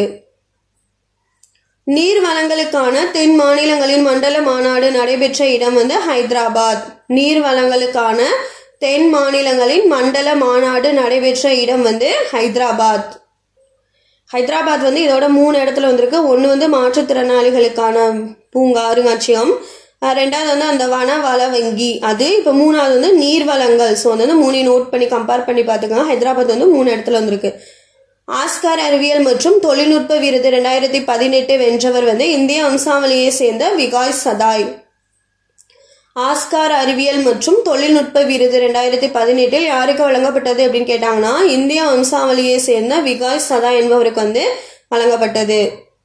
நீர் வளங்களுக்கான தென் மாநிலங்களின் மண்டல மாநாடு நடைபெற்ற இடம் வந்து ஹைதராபாத் நீர் வளங்களுக்கான தென் மாநிலங்களின் மண்டல மாநாடு நடைபெற்ற இடம் வந்து ஹைதராபாத் ஹைதராபாத் வந்து இதோட மூணு இடத்துல வந்திருக்கு ஒன்று வந்து மாற்றுத்திறனாளிகளுக்கான பூங்கா அருங்காட்சியகம் அஹ் ரெண்டாவது வந்து அந்த வன வள வங்கி அது இப்போ மூணாவது வந்து நீர் வளங்கள் ஸோ வந்து மூணையும் நோட் பண்ணி கம்பேர் பண்ணி பார்த்துக்கோங்க ஹைதராபாத் வந்து மூணு இடத்துல வந்திருக்கு ஆஸ்கார் அறிவியல் மற்றும் தொழில்நுட்ப விருது ரெண்டாயிரத்தி பதினெட்டு வென்றவர் வந்து இந்திய வம்சாவளியை சேர்ந்த விகாய் சதாய் ஆஸ்கார் அறிவியல் மற்றும் தொழில்நுட்ப விருது ரெண்டாயிரத்தி பதினெட்டில் யாருக்கு வழங்கப்பட்டது அப்படின்னு கேட்டாங்கன்னா இந்திய வம்சாவளியை சேர்ந்த விகாய் சதா என்பவருக்கு வந்து வழங்கப்பட்டது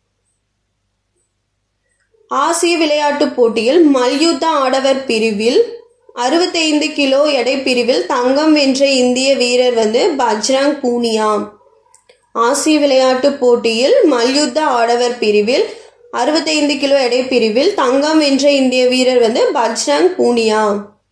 ஆசிய விளையாட்டுப் போட்டியில் மல்யுத்த ஆடவர் பிரிவில் அறுபத்தைந்து கிலோ எடை பிரிவில் தங்கம் வென்ற இந்திய வீரர் வந்து பஜ்ரங் பூனியா ஆசிய விளையாட்டுப் போட்டியில் மல்யுத்த ஆடவர் பிரிவில் அறுபத்தைந்து கிலோ எடை பிரிவில் தங்கம் வென்ற இந்திய வீரர் வந்து பஜ்ரங் பூனியா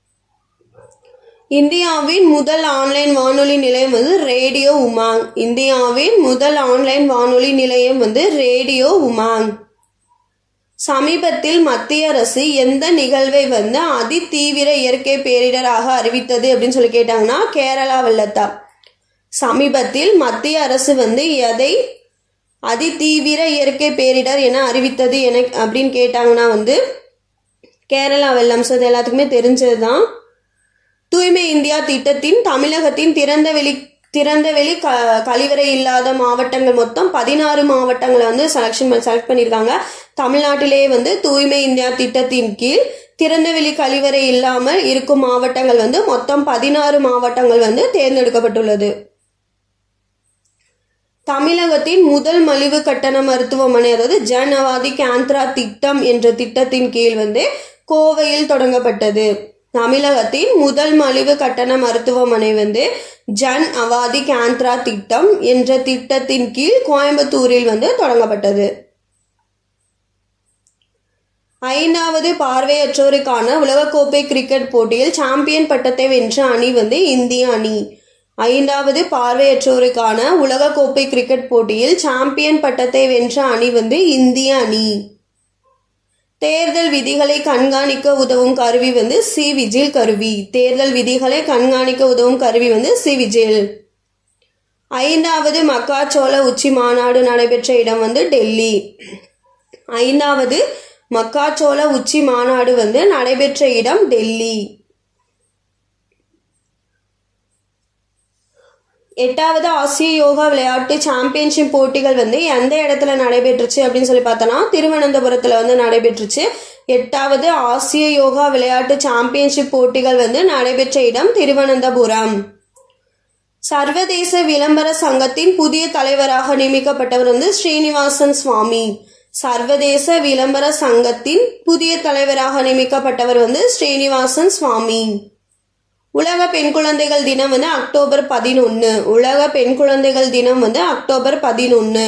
இந்தியாவின் முதல் ஆன்லைன் வானொலி நிலையம் வந்து ரேடியோ உமாங் இந்தியாவின் முதல் ஆன்லைன் வானொலி நிலையம் வந்து ரேடியோ உமாங் சமீபத்தில் மத்திய அரசு எந்த நிகழ்வை வந்து அதிதீவிர இயற்கை பேரிடராக அறிவித்தது அப்படின்னு சொல்லி கேட்டாங்கன்னா கேரளா வெள்ளத்தா சமீபத்தில் மத்திய அரசு வந்து எதை அதிதீவிர இயற்கை பேரிடர் என அறிவித்தது என அப்படின்னு கேட்டாங்கன்னா வந்து கேரளா வெள்ளம் ஸோ இது எல்லாத்துக்குமே தெரிஞ்சது தான் தூய்மை இந்தியா திட்டத்தின் தமிழகத்தின் திறந்தவெளி திறந்தவெளி க கழிவறை இல்லாத மாவட்டங்கள் மொத்தம் பதினாறு மாவட்டங்களை வந்து செலெக்ஷன் செலக்ட் பண்ணியிருக்காங்க தமிழ்நாட்டிலே வந்து தூய்மை இந்தியா திட்டத்தின் கீழ் திறந்தவெளி கழிவறை இல்லாமல் இருக்கும் மாவட்டங்கள் வந்து மொத்தம் பதினாறு மாவட்டங்கள் வந்து தேர்ந்தெடுக்கப்பட்டுள்ளது தமிழகத்தின் முதல் மலிவு கட்டண மருத்துவமனை அதாவது ஜன் அவாதி கேந்திரா திட்டம் என்ற திட்டத்தின் கீழ் வந்து கோவையில் தொடங்கப்பட்டது தமிழகத்தின் முதல் மலிவு கட்டண மருத்துவமனை வந்து ஜன் அவாதி கேந்திரா திட்டம் என்ற திட்டத்தின் கீழ் கோயம்புத்தூரில் வந்து தொடங்கப்பட்டது ஐந்தாவது பார்வையற்றோருக்கான உலகக்கோப்பை கிரிக்கெட் போட்டியில் சாம்பியன் பட்டத்தை வென்ற அணி வந்து இந்திய அணி ஐந்தாவது பார்வையற்றோருக்கான உலகக்கோப்பை கிரிக்கெட் போட்டியில் சாம்பியன் பட்டத்தை வென்ற அணி வந்து இந்திய அணி தேர்தல் விதிகளை கண்காணிக்க உதவும் கருவி வந்து சி விஜில் கருவி தேர்தல் விதிகளை கண்காணிக்க உதவும் கருவி வந்து சி விஜில் ஐந்தாவது மக்காச்சோள உச்சி மாநாடு நடைபெற்ற இடம் வந்து டெல்லி ஐந்தாவது மக்காச்சோள உச்சி மாநாடு வந்து நடைபெற்ற இடம் டெல்லி எட்டாவது ஆசிய யோகா விளையாட்டு சாம்பியன்ஷிப் போட்டிகள் வந்து எந்த இடத்துல நடைபெற்றுச்சு அப்படின்னு சொல்லி பார்த்தோன்னா திருவனந்தபுரத்தில் வந்து நடைபெற்றுச்சு எட்டாவது ஆசிய யோகா விளையாட்டு சாம்பியன்ஷிப் போட்டிகள் வந்து நடைபெற்ற இடம் திருவனந்தபுரம் சர்வதேச விளம்பர சங்கத்தின் புதிய தலைவராக நியமிக்கப்பட்டவர் வந்து ஸ்ரீனிவாசன் சுவாமி சர்வதேச விளம்பர சங்கத்தின் புதிய தலைவராக நியமிக்கப்பட்டவர் வந்து ஸ்ரீனிவாசன் சுவாமி உலக பெண் குழந்தைகள் தினம் வந்து அக்டோபர் பதினொன்று உலக பெண் குழந்தைகள் தினம் வந்து அக்டோபர் பதினொன்று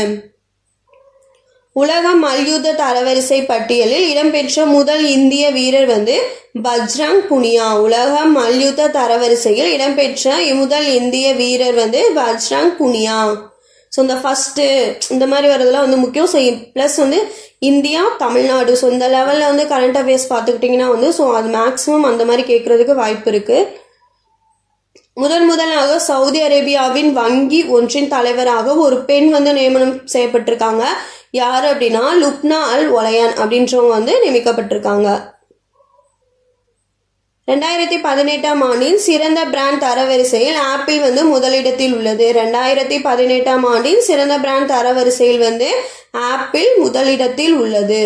உலக மல்யுத்த தரவரிசை பட்டியலில் இடம்பெற்ற முதல் இந்திய வீரர் வந்து பஜ்ரங் புனியா உலக மல்யுத்த தரவரிசையில் இடம்பெற்ற முதல் இந்திய வீரர் வந்து பஜ்ரங் புனியா ஸோ இந்த ஃபஸ்ட்டு இந்த மாதிரி வரதெல்லாம் வந்து முக்கியம் ஸோ ப்ளஸ் வந்து இந்தியா தமிழ்நாடு ஸோ இந்த லெவலில் வந்து கரண்ட் அஃபேர்ஸ் பார்த்துக்கிட்டிங்கன்னா வந்து ஸோ அது மேக்ஸிமம் அந்த மாதிரி கேட்குறதுக்கு வாய்ப்பு இருக்குது முதன் முதலாக சவுதி அரேபியாவின் வங்கி ஒன்றின் தலைவராக ஒரு பெண் வந்து நியமனம் செய்யப்பட்டிருக்காங்க யார் அப்படின்னா லுப்னா அல் ஒலையான் அப்படின்றவங்க வந்து நியமிக்கப்பட்டிருக்காங்க ரெண்டாயிரத்தி பதினெட்டாம் ஆண்டின் சிறந்த பிராண்ட் தரவரிசையில் ஆப்பிள் வந்து முதலிடத்தில் உள்ளது ரெண்டாயிரத்தி பதினெட்டாம் ஆண்டின் சிறந்த பிராண்ட் தரவரிசையில் வந்து ஆப்பிள் முதலிடத்தில் உள்ளது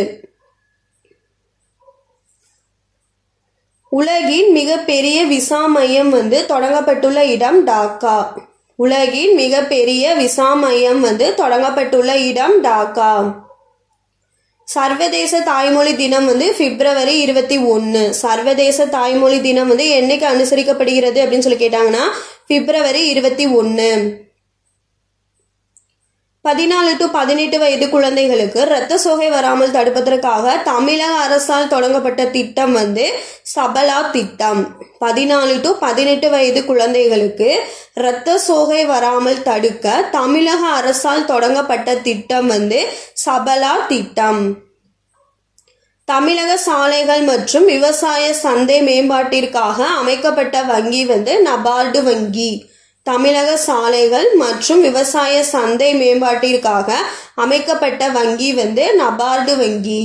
உலகின் மிகப்பெரிய விசா மையம் வந்து தொடங்கப்பட்டுள்ள இடம் டாக்கா உலகின் மிகப்பெரிய விசா மையம் வந்து தொடங்கப்பட்டுள்ள இடம் டாக்கா சர்வதேச தாய்மொழி தினம் வந்து பிப்ரவரி இருபத்தி ஒன்று சர்வதேச தாய்மொழி தினம் வந்து என்னைக்கு அனுசரிக்கப்படுகிறது அப்படின்னு சொல்லி கேட்டாங்கன்னா பிப்ரவரி இருபத்தி ஒன்று பதினாலு டு பதினெட்டு வயது குழந்தைகளுக்கு இரத்த சோகை வராமல் தடுப்பதற்காக தமிழக அரசால் தொடங்கப்பட்ட திட்டம் வந்து சபலா திட்டம் பதினாலு டு பதினெட்டு வயது குழந்தைகளுக்கு இரத்த சோகை வராமல் தடுக்க தமிழக அரசால் தொடங்கப்பட்ட திட்டம் வந்து சபலா திட்டம் தமிழக சாலைகள் மற்றும் விவசாய சந்தை மேம்பாட்டிற்காக அமைக்கப்பட்ட வங்கி வந்து நபார்டு வங்கி தமிழக சாலைகள் மற்றும் விவசாய சந்தை மேம்பாட்டிற்காக அமைக்கப்பட்ட வங்கி வந்து நபார்டு வங்கி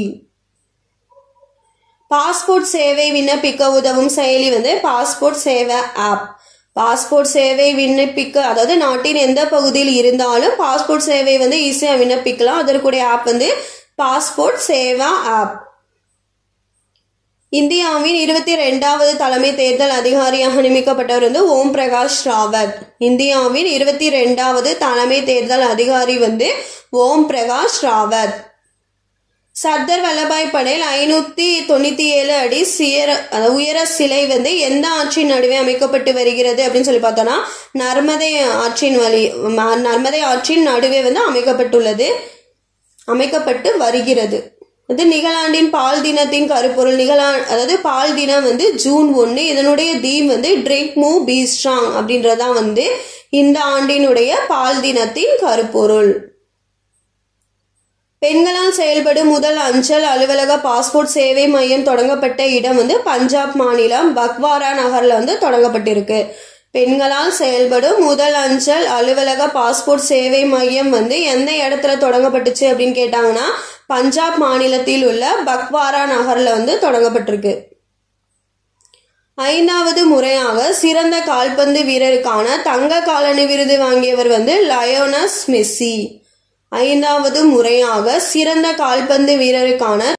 பாஸ்போர்ட் சேவை விண்ணப்பிக்க உதவும் செயலி வந்து பாஸ்போர்ட் சேவை ஆப் பாஸ்போர்ட் சேவை விண்ணப்பிக்க அதாவது நாட்டின் எந்த பகுதியில் இருந்தாலும் பாஸ்போர்ட் சேவை வந்து ஈஸியாக விண்ணப்பிக்கலாம் அதற்குடைய ஆப் வந்து பாஸ்போர்ட் சேவா ஆப் இந்தியாவின் இருபத்தி ரெண்டாவது தலைமை தேர்தல் அதிகாரியாக நியமிக்கப்பட்டவர் வந்து ஓம் பிரகாஷ் ராவத் இந்தியாவின் இருபத்தி ரெண்டாவது தலைமை தேர்தல் அதிகாரி வந்து ஓம் பிரகாஷ் ராவத் சர்தார் வல்லபாய் படேல் ஐநூத்தி தொண்ணூத்தி ஏழு அடி சியர உயர சிலை வந்து எந்த ஆற்றின் நடுவே அமைக்கப்பட்டு வருகிறது அப்படின்னு சொல்லி பார்த்தோம்னா நர்மதை ஆற்றின் வழி நர்மதை ஆற்றின் நடுவே வந்து அமைக்கப்பட்டுள்ளது அமைக்கப்பட்டு வருகிறது இது நிகழாண்டின் பால் தினத்தின் கருப்பொருள் நிகழா அதாவது பால் தினம் வந்து ஜூன் ஒன்று இதனுடைய தீம் வந்து ட்ரிங்க் மூ பி ஸ்ட்ராங் அப்படின்றதான் வந்து இந்த ஆண்டினுடைய பால் தினத்தின் கருப்பொருள் பெண்களால் செயல்படும் முதல் அஞ்சல் அலுவலக பாஸ்போர்ட் சேவை மையம் தொடங்கப்பட்ட இடம் வந்து பஞ்சாப் மாநிலம் பக்வாரா நகர்ல வந்து தொடங்கப்பட்டிருக்கு பெண்களால் செயல்படும் முதல் அஞ்சல் அலுவலக பாஸ்போர்ட் சேவை மையம் வந்து எந்த இடத்துல தொடங்கப்பட்டுச்சு அப்படின்னு கேட்டாங்கன்னா பஞ்சாப் மாநிலத்தில் உள்ள பக்வாரா நகர்ல வந்து தொடங்கப்பட்டிருக்கு ஐந்தாவது முறையாக சிறந்த கால்பந்து வீரருக்கான தங்க காலணி விருது வாங்கியவர் வந்து லயோனஸ் மெஸ்ஸி ஐந்தாவது முறையாக சிறந்த கால்பந்து வீரருக்கான